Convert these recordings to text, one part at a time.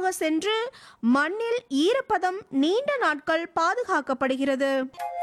ஆழமாக சென்று மண்ணில் ஈரப்பதம் நீண்ட நாட்கள் பாதுகாக்கப்படுகிறது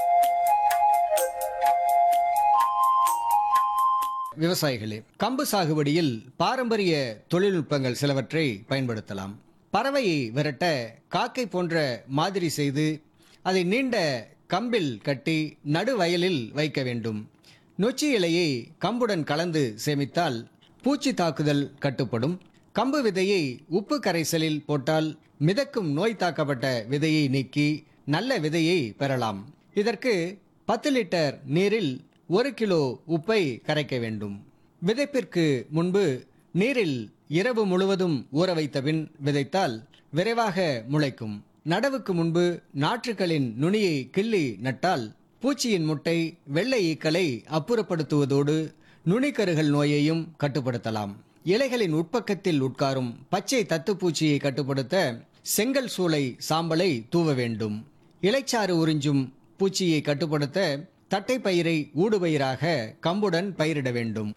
விவசாயிகளே கம்பு சாகுபடியில் பாரம்பரிய தொழில்நுட்பங்கள் சிலவற்றை பயன்படுத்தலாம் பறவையை விரட்ட காக்கை போன்ற மாதிரி செய்து அதை நீண்ட கம்பில் கட்டி நடுவயலில் வைக்க வேண்டும் நொச்சி இலையை கம்புடன் கலந்து சேமித்தால் பூச்சி தாக்குதல் கட்டுப்படும் கம்பு விதையை உப்பு கரைசலில் போட்டால் மிதக்கும் நோய் தாக்கப்பட்ட விதையை நீக்கி நல்ல விதையை பெறலாம் இதற்கு பத்து லிட்டர் நீரில் ஒரு கிலோ உப்பை கரைக்க வேண்டும் விதைப்பிற்கு முன்பு நீரில் இரவு முழுவதும் ஊற வைத்த பின் விதைத்தால் விரைவாக முளைக்கும் நடவுக்கு முன்பு நாற்றுகளின் நுனியை கிள்ளி நட்டால் பூச்சியின் முட்டை வெள்ளை ஈக்களை அப்புறப்படுத்துவதோடு நுனிக்கருகள் நோயையும் கட்டுப்படுத்தலாம் இலைகளின் உட்பக்கத்தில் உட்காரும் பச்சை தத்துப்பூச்சியை கட்டுப்படுத்த செங்கல் சூளை சாம்பலை தூவ வேண்டும் இலைச்சாறு உறிஞ்சும் பூச்சியை கட்டுப்படுத்த தட்டைப்பயிரை ஊடுபயிராக கம்புடன் பயிரிட வேண்டும்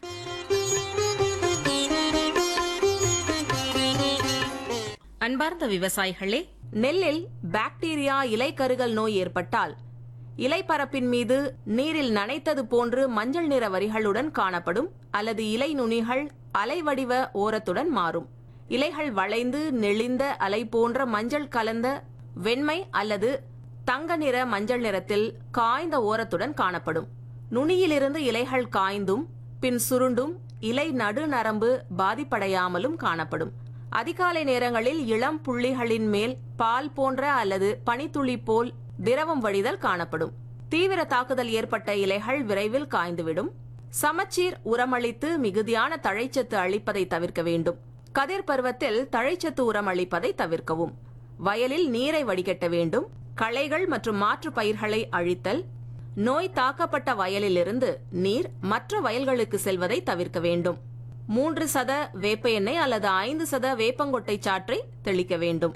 அன்பார்ந்த விவசாயிகளே நெல்லில் பாக்டீரியா இலைக்கருகல் நோய் ஏற்பட்டால் இலைப்பரப்பின் மீது நீரில் நனைத்தது போன்று மஞ்சள் நிற வரிகளுடன் காணப்படும் அல்லது இலை நுனிகள் அலைவடிவ ஓரத்துடன் மாறும் இலைகள் வளைந்து நெளிந்த அலை போன்ற மஞ்சள் கலந்த வெண்மை அல்லது தங்க நிற மஞ்சள் நிறத்தில் காய்ந்த ஓரத்துடன் காணப்படும் நுனியிலிருந்து இலைகள் காய்ந்தும் பின் சுருண்டும் இலை நடுநரம்பு பாதிப்படையாமலும் காணப்படும் அதிகாலை நேரங்களில் இளம் புள்ளிகளின் மேல் பால் போன்ற அல்லது பனித்துளி போல் திரவம் வழிதல் காணப்படும் தீவிர தாக்குதல் ஏற்பட்ட இலைகள் விரைவில் காய்ந்துவிடும் சமச்சீர் உரமளித்து மிகுதியான தழைச்சத்து அளிப்பதை தவிர்க்க வேண்டும் கதிர் பருவத்தில் தழைச்சத்து உரம் அளிப்பதை தவிர்க்கவும் வயலில் நீரை வடிகட்ட வேண்டும் களைகள் மற்றும் மாற்று பயிர்களை அழித்தல் நோய் தாக்கப்பட்ட வயலிலிருந்து நீர் மற்ற வயல்களுக்கு செல்வதை தவிர்க்க வேண்டும் மூன்று சத வேப்ப எண்ணெய் அல்லது ஐந்து சத வேப்பங்கொட்டை சாற்றை தெளிக்க வேண்டும்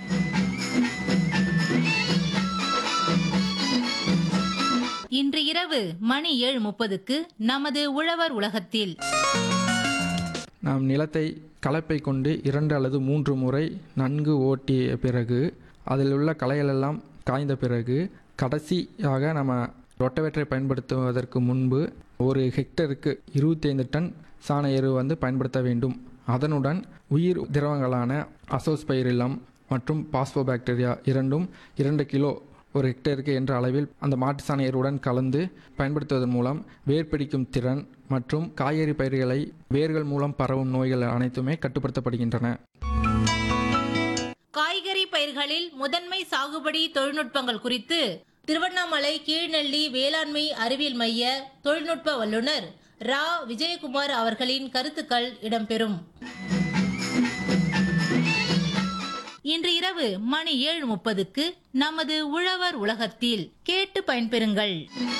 இன்று இரவு மணி ஏழு முப்பதுக்கு நமது உழவர் உலகத்தில் நாம் நிலத்தை கலப்பை கொண்டு இரண்டு அல்லது மூன்று முறை நன்கு ஓட்டிய பிறகு அதில் உள்ள களைகளெல்லாம் காய்ந்த பிறகு கடைசியாக நம்ம ரொட்டவேட்டரை பயன்படுத்துவதற்கு முன்பு ஒரு ஹெக்டருக்கு இருபத்தி ஐந்து டன் சாண எரு வந்து பயன்படுத்த வேண்டும் அதனுடன் உயிர் திரவங்களான அசோஸ்பைரிலம் மற்றும் பாஸ்போபாக்டீரியா இரண்டும் இரண்டு கிலோ ஒரு ஹெக்டேருக்கு என்ற அளவில் அந்த மாட்டு சாண எருவுடன் கலந்து பயன்படுத்துவதன் மூலம் வேர் பிடிக்கும் திறன் மற்றும் காய்கறி பயிர்களை வேர்கள் மூலம் பரவும் நோய்கள் அனைத்துமே கட்டுப்படுத்தப்படுகின்றன காய்கறி பயிர்களில் முதன்மை சாகுபடி தொழில்நுட்பங்கள் குறித்து திருவண்ணாமலை கீழ்நெல்லி வேளாண்மை அறிவியல் மைய தொழில்நுட்ப வல்லுநர் ரா விஜயகுமார் அவர்களின் கருத்துக்கள் இடம்பெறும் இன்று இரவு மணி ஏழு முப்பதுக்கு நமது உழவர் உலகத்தில் கேட்டு பயன்பெறுங்கள்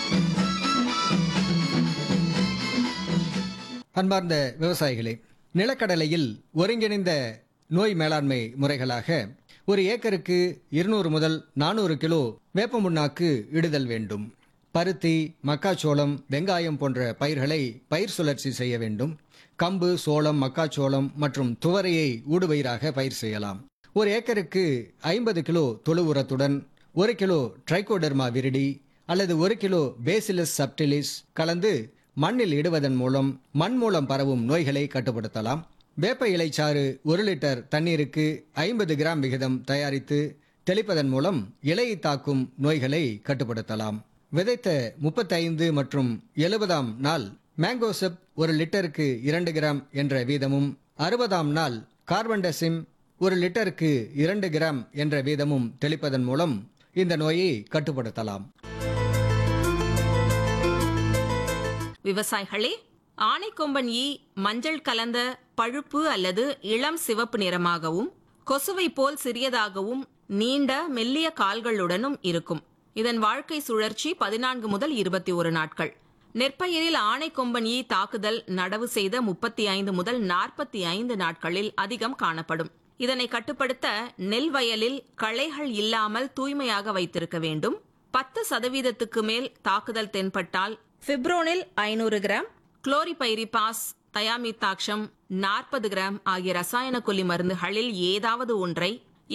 அன்பார்ந்த விவசாயிகளே நிலக்கடலையில் ஒருங்கிணைந்த நோய் மேலாண்மை முறைகளாக ஒரு ஏக்கருக்கு இருநூறு முதல் நானூறு கிலோ வேப்பமுண்ணாக்கு இடுதல் வேண்டும் பருத்தி மக்காச்சோளம் வெங்காயம் போன்ற பயிர்களை பயிர் சுழற்சி செய்ய வேண்டும் கம்பு சோளம் மக்காச்சோளம் மற்றும் துவரையை ஊடுபயிராக பயிர் செய்யலாம் ஒரு ஏக்கருக்கு ஐம்பது கிலோ தொழு உரத்துடன் ஒரு கிலோ ட்ரைகோடர்மா விரிடி அல்லது ஒரு கிலோ பேசிலஸ் சப்டிலிஸ் கலந்து மண்ணில் இடுவதன் மூலம் மண் மூலம் பரவும் நோய்களை கட்டுப்படுத்தலாம் வேப்ப இலைச்சாறு ஒரு லிட்டர் தண்ணீருக்கு ஐம்பது கிராம் விகிதம் தயாரித்து தெளிப்பதன் மூலம் இலையை தாக்கும் நோய்களை கட்டுப்படுத்தலாம் விதைத்த முப்பத்தைந்து மற்றும் எழுபதாம் நாள் மேங்கோசெப் ஒரு லிட்டருக்கு இரண்டு கிராம் என்ற வீதமும் அறுபதாம் நாள் கார்பன்டசிம் ஒரு லிட்டருக்கு இரண்டு கிராம் என்ற வீதமும் தெளிப்பதன் மூலம் இந்த நோயை கட்டுப்படுத்தலாம் விவசாயிகளே ஆனைக்கொம்பன் ஈ மஞ்சள் கலந்த பழுப்பு அல்லது இளம் சிவப்பு நிறமாகவும் கொசுவை போல் சிறியதாகவும் நீண்ட மெல்லிய கால்களுடனும் இருக்கும் இதன் வாழ்க்கை சுழற்சி பதினான்கு முதல் இருபத்தி ஒரு நாட்கள் நெற்பயிரில் ஆனைக்கொம்பன் ஈ தாக்குதல் நடவு செய்த முப்பத்தி ஐந்து முதல் நாற்பத்தி ஐந்து நாட்களில் அதிகம் காணப்படும் இதனை கட்டுப்படுத்த நெல் வயலில் களைகள் இல்லாமல் தூய்மையாக வைத்திருக்க வேண்டும் பத்து சதவீதத்துக்கு மேல் தாக்குதல் தென்பட்டால் பிப்ரோனில் ஐநூறு கிராம் குளோரிபைரிபாஸ் தயாமித்தாக்ஷம் நாற்பது கிராம் ஆகிய ரசாயன கொல்லி மருந்துகளில் ஏதாவது ஒன்றை